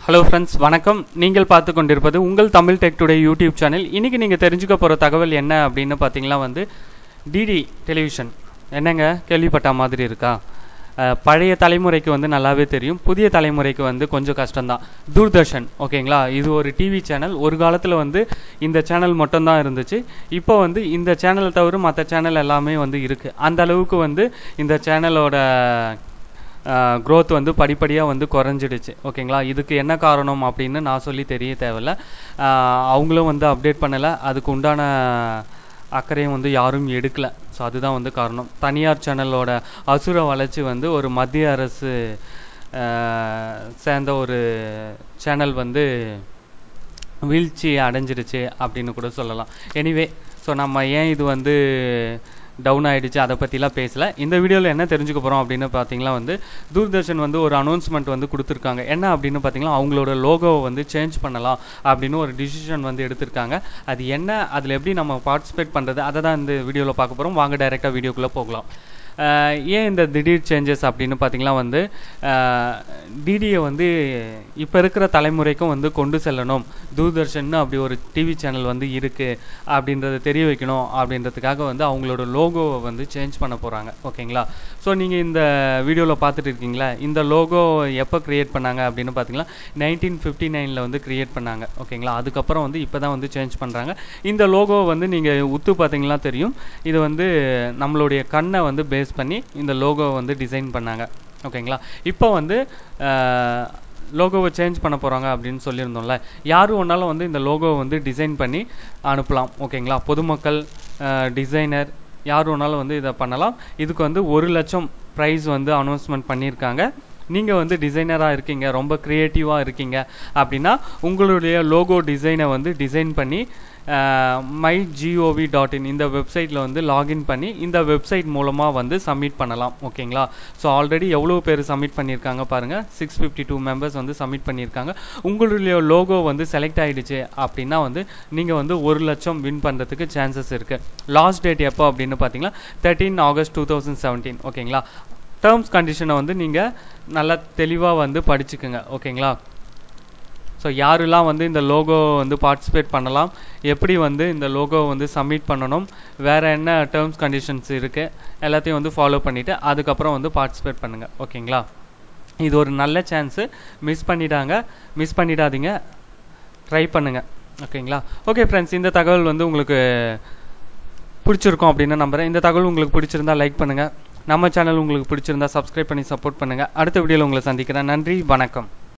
hello friends வணக்கம் நீங்கள் பார்த்து கொண்டிருப்பது உங்கள் Tamil tech today YouTube channel இன்றைக்கி நீங்கள் தெரிஞ்சுக்க போகிற தகவல் என்ன அப்படின்னு பார்த்தீங்கன்னா வந்து டிடி டெலிவிஷன் என்னங்க கேள்விப்பட்ட மாதிரி இருக்கா அஹ், பழைய தலைமுறைக்கு வந்து நல்லாவே தெரியும் புதிய தலைமுறைக்கு வந்து கொஞ்சம் கஷ்டம்தான் தூர்தர்ஷன் ஓகேங்களா இது ஒரு டிவி சேனல் ஒரு காலத்தில் வந்து இந்த சேனல் மட்டும்தான் இருந்துச்சு இப்போ வந்து இந்த சேனலை தவிர மற்ற சேனல் எல்லாமே வந்து இருக்குது அந்த அளவுக்கு வந்து இந்த சேனலோட க்ரோத் வந்து படிப்படியாக வந்து குறைஞ்சிடுச்சு ஓகேங்களா இதுக்கு என்ன காரணம் அப்படின்னு நான் சொல்லி தெரிய தேவையில்ல ஆஹ் அவங்களும் வந்து அப்டேட் பண்ணலை அதுக்கு உண்டான அக்கறையும் வந்து யாரும் எடுக்கல ஸோ அதுதான் வந்து காரணம் தனியார் சேனலோட அசுர வளர்ச்சி வந்து ஒரு மத்திய அரசு ஆஹ் சேர்ந்த ஒரு சேனல் வந்து வீழ்ச்சி அடைஞ்சிருச்சு அப்படின்னு கூட சொல்லலாம் எனிவே ஸோ நம்ம ஏன் இது வந்து டவுன் ஆயிடுச்சு அதை பற்றிலாம் பேசல இந்த வீடியோவில் என்ன தெரிஞ்சுக்க போகிறோம் அப்படின்னு பார்த்தீங்கன்னா வந்து தூர்தர்ஷன் வந்து ஒரு அனௌன்ஸ்மெண்ட் வந்து கொடுத்துருக்காங்க என்ன அப்படின்னு பார்த்தீங்கன்னா அவங்களோட லோகோவை வந்து சேஞ்ச் பண்ணலாம் அப்படின்னு ஒரு டிசிஷன் வந்து எடுத்திருக்காங்க அது என்ன அதில் எப்படி நம்ம பார்ட்டிசிபேட் பண்ணுறது அதை தான் இந்த வீடியோவில் பார்க்க போகிறோம் வாங்க டைரெக்டாக வீடியோக்குள்ளே போகலாம் ஆஹ் ஏன் இந்த திடீர் சேஞ்சஸ் அப்படின்னு பார்த்தீங்கன்னா வந்து டிடியை வந்து இப்போ இருக்கிற தலைமுறைக்கும் வந்து கொண்டு செல்லணும் தூர்தர்ஷன் அப்படி ஒரு டிவி சேனல் வந்து இருக்குது அப்படின்றத தெரிய வைக்கணும் அப்படின்றதுக்காக வந்து அவங்களோட லோகோவை வந்து சேஞ்ச் பண்ண போகிறாங்க ஓகேங்களா ஸோ நீங்கள் இந்த வீடியோவில் பார்த்துட்டு இருக்கீங்களா இந்த லோகோ எப்போ க்ரியேட் பண்ணாங்க அப்படின்னு பார்த்தீங்கன்னா நைன்டீன் ஃபிஃப்டி நைனில் வந்து க்ரியேட் பண்ணாங்க ஓகேங்களா அதுக்கப்புறம் வந்து இப்போ தான் வந்து சேஞ்ச் பண்ணுறாங்க இந்த லோகோ வந்து நீங்கள் உத்து பார்த்தீங்கன்னா தெரியும் இது வந்து நம்மளுடைய கண்ணை வந்து பேஸ் பண்ணி இந்த லோகோ வந்து டிசைன் பண்ணாங்க ஓகேங்களா இப்போ வந்து லோகோவை சேஞ்ச் பண்ண போகிறாங்க அப்படின்னு சொல்லியிருந்தோம்ல யாரும் ஒன்றாலும் வந்து இந்த லோகோவை வந்து டிசைன் பண்ணி அனுப்பலாம் ஓகேங்களா பொதுமக்கள் டிசைனர் யார் வேணாலும் வந்து இதை பண்ணலாம் இதுக்கு வந்து ஒரு லட்சம் ப்ரைஸ் வந்து அனௌன்ஸ்மெண்ட் பண்ணியிருக்காங்க நீங்கள் வந்து டிசைனராக இருக்கீங்க ரொம்ப க்ரியேட்டிவாக இருக்கீங்க அப்படின்னா உங்களுடைய லோகோ டிசைனை வந்து டிசைன் பண்ணி மை ஜிஓவி டாட் இன் இந்த வெப்சைட்டில் வந்து லாகின் பண்ணி இந்த வெப்சைட் மூலமாக வந்து சப்மிட் பண்ணலாம் ஓகேங்களா ஸோ ஆல்ரெடி எவ்வளோ பேர் சப்மிட் பண்ணியிருக்காங்க பாருங்கள் சிக்ஸ் ஃபிஃப்டி டூ மெம்பர்ஸ் வந்து சப்மிட் பண்ணியிருக்காங்க உங்களுடைய லோகோ வந்து செலக்ட் ஆகிடுச்சு அப்படின்னா வந்து நீங்கள் வந்து ஒரு லட்சம் வின் பண்ணுறதுக்கு சான்சஸ் இருக்குது லாஸ்ட் டேட் எப்போ அப்படின்னு பார்த்தீங்கன்னா thirteen August two thousand seventeen ஓகேங்களா டேர்ம்ஸ் கண்டிஷனை வந்து நீங்கள் நல்லா தெளிவாக வந்து படிச்சுக்குங்க ஓகேங்களா ஸோ யாரெல்லாம் வந்து இந்த லோகோ வந்து பார்ட்டிசிபேட் பண்ணலாம் எப்படி வந்து இந்த லோகோ வந்து சப்மிட் பண்ணணும் வேறு என்ன டேர்ம்ஸ் கண்டிஷன்ஸ் இருக்குது எல்லாத்தையும் வந்து ஃபாலோ பண்ணிவிட்டு அதுக்கப்புறம் வந்து பார்ட்டிசிபேட் பண்ணுங்கள் ஓகேங்களா இது ஒரு நல்ல சான்ஸு மிஸ் பண்ணிட்டாங்க மிஸ் பண்ணிடாதீங்க ட்ரை பண்ணுங்கள் ஓகேங்களா ஓகே ஃப்ரெண்ட்ஸ் இந்த தகவல் வந்து உங்களுக்கு பிடிச்சிருக்கும் அப்படின்னு நம்புகிறேன் இந்த தகவல் உங்களுக்கு பிடிச்சிருந்தா லைக் பண்ணுங்கள் நம்ம சேனல் உங்களுக்கு பிடிச்சிருந்தா சப்ஸ்கிரைப் பண்ணி சப்போர்ட் பண்ணுங்கள் அடுத்த வீடியோவில் உங்களை சந்திக்கிறேன் நன்றி வணக்கம்